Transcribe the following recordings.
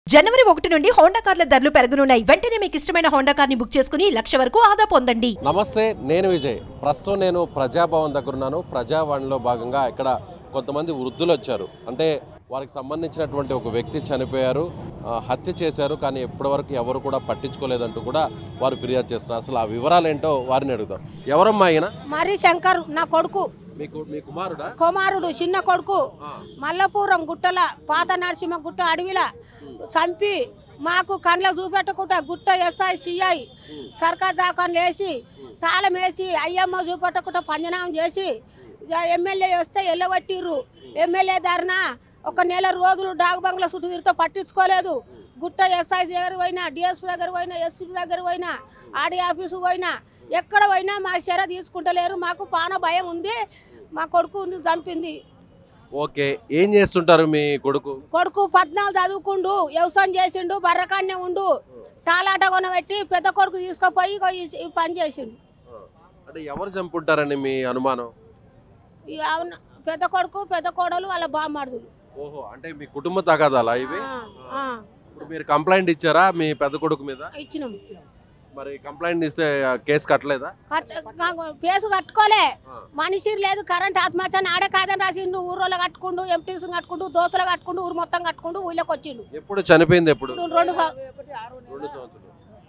జనవరి ఒకటి నుండి హోండా కార్ల ధరలు పెరగనున్నాయి వెంటనే మీకు ఇష్టమైన హోండా కార్ని బుక్ చేసుకుని లక్ష వరకు ఆదా పొందండి నమస్తే నేను విజయ్ ప్రస్తుతం నేను ప్రజాభవన్ దగ్గర ఉన్నాను ప్రజావాణిలో భాగంగా ఇక్కడ కొంతమంది వృద్ధులు వచ్చారు అంటే వారికి సంబంధించినటువంటి ఒక వ్యక్తి చనిపోయారు ఆ, హత్య చేశారు కానీ ఇప్పటివరకు ఎవరు కూడా పట్టించుకోలేదంటూ కూడా వారు ఫిర్యాదు చేస్తున్నారు అసలు ఆ వివరాలు ఏంటో వారిని అడుగుదాం ఎవరమ్మా ఆయన మరి శంకర్ నా కొడుకు మీకు మీ కుమారుడా కుమారుడు చిన్న కొడుకు ఆ, మల్లపురం గుట్టల పాత నరసింహ గుట్ట అడవిల చంపి మాకు కండ్లకు చూపెట్టకుండా గుట్ట ఎస్ఐ సిఐ ఉమ్, సర్కార్ దాకాను వేసి తాళం వేసి అయ్యమ్మ చూపెట్టకుండా పంజనామం చేసి జ- ఎమ్మెల్యే వస్తే ఎల్లగొట్టిర్రు ఎమ్మెల్యే ధరన ఒక నెల రోజులు డాగ్ బంగ్లా చుట్టూ తిరిగితే పట్టించుకోలేదు గుట్ట ఎస్ఐ దగ్గర పోయినా డిఎస్పీ దగ్గర పోయినా ఎస్పీ దగ్గర పోయినా ఆడి ఆఫీసు పోయినా ఎక్కడ పోయినా మా చెర తీసుకుంటలేరు మాకు పాన భయం ఉంది మా కొడుకు చంపింది ఓకే ఏం చేస్తుంటారు మీ కొడుకు కొడుకు పద్నాలుగు చదువుకుండు వ్యవసాయం చేసిండు బర్రకాన్నే ఉండు టాలాట కొనబెట్టి పెద్ద కొడుకు తీసుకుపోయి ఇగో ఈ ఈ పని చేసిండు ఆ, అంటే ఎవరు చంపుంటారని మీ అనుమానం ఈ అవును పెద్ద కొడుకు పెద్ద కోడలు వాళ్ళ బామ్మడుదులు ఓహో అంటే మీ కుటుంబ తగాదాలా ఇవి ఆ, ఇప్పుడు మీరు కంప్లైంట్ ఇచ్చారా మీ పెద్ద కొడుకు మీద ఇచ్చినాం మరి కంప్లైంట్ ఇస్తే ఆ, కేసు కట్టలేదా కట్ నాకు పేసు కట్టుకోలే ఆ, మనిషి లేదు కరెంట్ ఆత్మహత్య అని ఆడే కాదని రాసిండు ఊరోళ్ళు కట్టుకుండు ఎంపీస్ కట్టుకుండు దోస్తులు కట్టుకుండు ఊరు మొత్తం కట్టుకుండు ఊళ్ళోకి వచ్చిండు ఎప్పుడు చనిపోయింది ఎప్పుడు రెండు సం- రెండు సంవత్సరాలు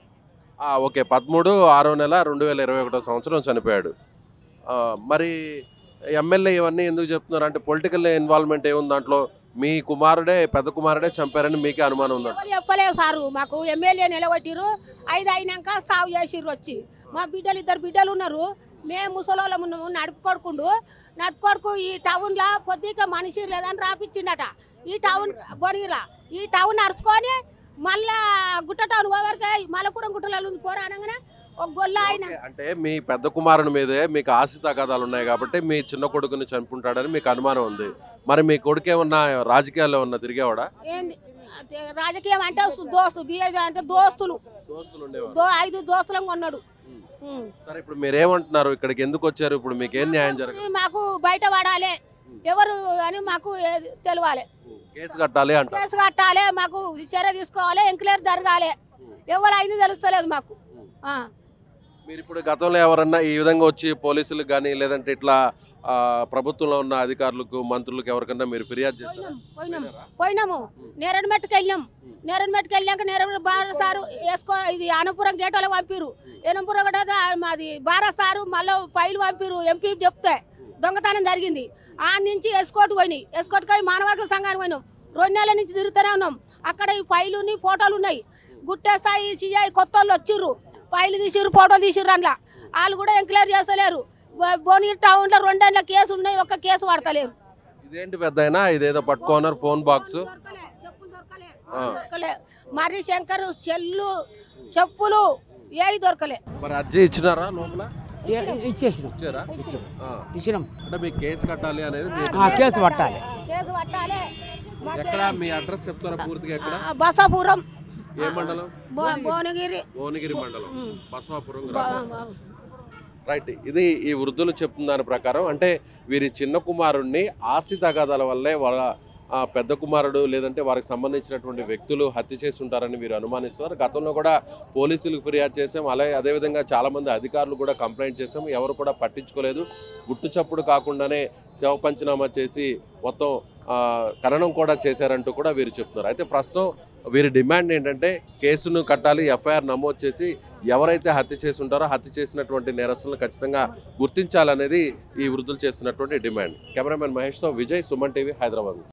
ఆ, ఓకే పదమూడు ఆరో నెల రెండు వేల ఇరవై ఒకటో సంవత్సరం చనిపోయాడు ఆ, మరి ఎమ్మెల్యే ఇవన్నీ ఎందుకు చెప్తున్నారు అంటే పొలిటికల్ ఇన్వాల్వ్మెంట్ ఏముంది దాంట్లో మీ కుమారుడే పెద్ద కుమారుడే చంపారని మీకే అనుమానం ఉందంట ఎవరు చెప్పలేవు సారు మాకు ఎమ్మెల్యే నిలబెట్టిరు ఐదు అయినాక సాగు చేసిర్రు వచ్చి మా బిడ్డలు ఇద్దరు బిడ్డలు ఉన్నారు మేము ముసలోళ్ళం ఉన్నాము నడుపుకొడుకుండు నడుపుకొడుకు ఈ టౌన్లో పొద్దుగా మనిషి లేదని రాపిచ్చిండట ఈ టౌన్ బొనిగిరా ఈ టౌన్ అరుచుకొని మళ్ళా గుట్ట టౌన్ పోవరికి మలపురం గుట్టలలో ఉంది పోరా అనగానే ఒక గొల్ల ఆయన ఓకే, అంటే మీ పెద్ద కుమారుని మీదే మీకు ఆశ తగాదాలు ఉన్నాయి కాబట్టి మీ చిన్న కొడుకుని చంపుంటాడని మీకు అనుమానం ఉంది మరి మీ కొడుకు ఏమన్నా రాజకీయాల్లో ఉన్న తిరిగేవాడా ఏంది అదే రాజకీయం అంటే దోస్తు బిఏజీ అంటే దోస్తులు దోస్తులు ఉండేవారు దో ఐదు దోస్తులం కొన్నాడు ఉం. సరే ఇప్పుడు మీరేమంటున్నారు ఇక్కడికి ఎందుకు వచ్చారు ఇప్పుడు మీకు ఏం న్యాయం జరగదు ఇది మాకు బయట పడాలి ఎవరు అని మాకు ఏది తెలియాలి కేసు కట్టాలి అంటారు కేసు కట్టాలి మాకు చర్య తీసుకోవాలి ఎంక్లైర్ జరగాలి ఎవరు అయింది తెలుస్తలేదు మాకు ఆ. మీరు ఇప్పుడు గతంలో ఎవరన్నా ఈ విధంగా వచ్చి పోలీసులకు కానీ లేదంటే ఇట్లా ఆ, ప్రభుత్వంలో ఉన్న అధికారులకు మంత్రులకు ఎవరికన్నా మీరు ఫిర్యాదు చేస్తారా పోయినాం పోయినాం పోయినాము నేరడు మెట్టుకు వెళ్ళినాం నేరడు మెట్టుకు వెళ్ళాక నేరడు బార సారు వేసుకో ఇది అనంపురం గేట్ వాళ్ళకి పంపిరు ఎనంపురం కూడా మాది బారా సారు మళ్ళీ ఫైల్ పంపిరు ఎంపీ చెప్తే దొంగతనం జరిగింది ఆ నుంచి ఎస్కోట్ పోయినాయి ఎస్కోట్ పోయి మానవ సంఘానికి పోయినాం రెండు నెలల నుంచి తిరుగుతూనే ఉన్నాం అక్కడ ఈ ఫైలుని ఫోటోలు ఉన్నాయి గుట్టేసాయి సిఐ కొత్త వాళ్ళు వచ్చిర్రు ఫైలు తీసిర్రు ఫోటోలు తీసిర్రు అందులో వాళ్ళు కూడా ఎంక్వైరీ చేస్తలేరు బో- భువనగిరి టౌన్లో రెండేళ్ళ కేసులు ఉన్నాయి ఒక్క కేసు పడతలేరు ఇదేంటి పెద్ద అయినా ఇదేదో పట్టుకోనర్ ఫోన్ బాక్స్ దొరకలే, చెప్పులు దొరకలే. ఆ. దొరకలే. మరి శంకర్ చెల్లు చెప్పులు ఏవి దొరకలే మరి అర్జీ ఇచ్చినారా లోపల ఏ- ఇచ్చేసినాం ఇచ్చారా ఆ. ఇచ్చినాం అంటే మీకు కేసు కట్టాలి అనేది మీ ఆ, కేసు పట్టాలి కేసు పట్టాలి ఎక్కడ మీ అడ్రస్ చెప్తారా పూర్తిగా ఎక్కడ ఆ, బసాపురం ఏ మండలం భువ- భువనగిరి భువనగిరి మండలం ఉమ్. బసవాపురం బ- గ్రామం బ- రైట్ ఇది ఈ వృద్ధులు చెప్తున్న దాని ప్రకారం అంటే వీరి చిన్న కుమారుణ్ణి ఆస్తి తగాదాల వల్లే వాళ్ళ ఆ, పెద్ద కుమారుడు లేదంటే వారికి సంబంధించినటువంటి వ్యక్తులు హత్య చేసి ఉంటారని వీరు అనుమానిస్తున్నారు గతంలో కూడా పోలీసులకు ఫిర్యాదు చేసాం అలాగే అదేవిధంగా చాలామంది అధికారులు కూడా కంప్లైంట్ చేసాం ఎవరు కూడా పట్టించుకోలేదు గుట్టు చప్పుడు కాకుండానే శవ పంచనామా చేసి మొత్తం ఆ, ఖననం కూడా చేశారంటూ కూడా వీరు చెప్తున్నారు అయితే ప్రస్తుతం వీరి డిమాండ్ ఏంటంటే కేసును కట్టాలి ఎఫ్ఐఆర్ నమోదు చేసి ఎవరైతే హత్య చేసి ఉంటారో హత్య చేసినటువంటి నేరస్తులను ఖచ్చితంగా గుర్తించాలనేది ఈ వృద్ధులు చేస్తున్నటువంటి డిమాండ్ కెమెరామెన్ మహేష్తో విజయ్ సుమన్ టీవీ హైదరాబాద్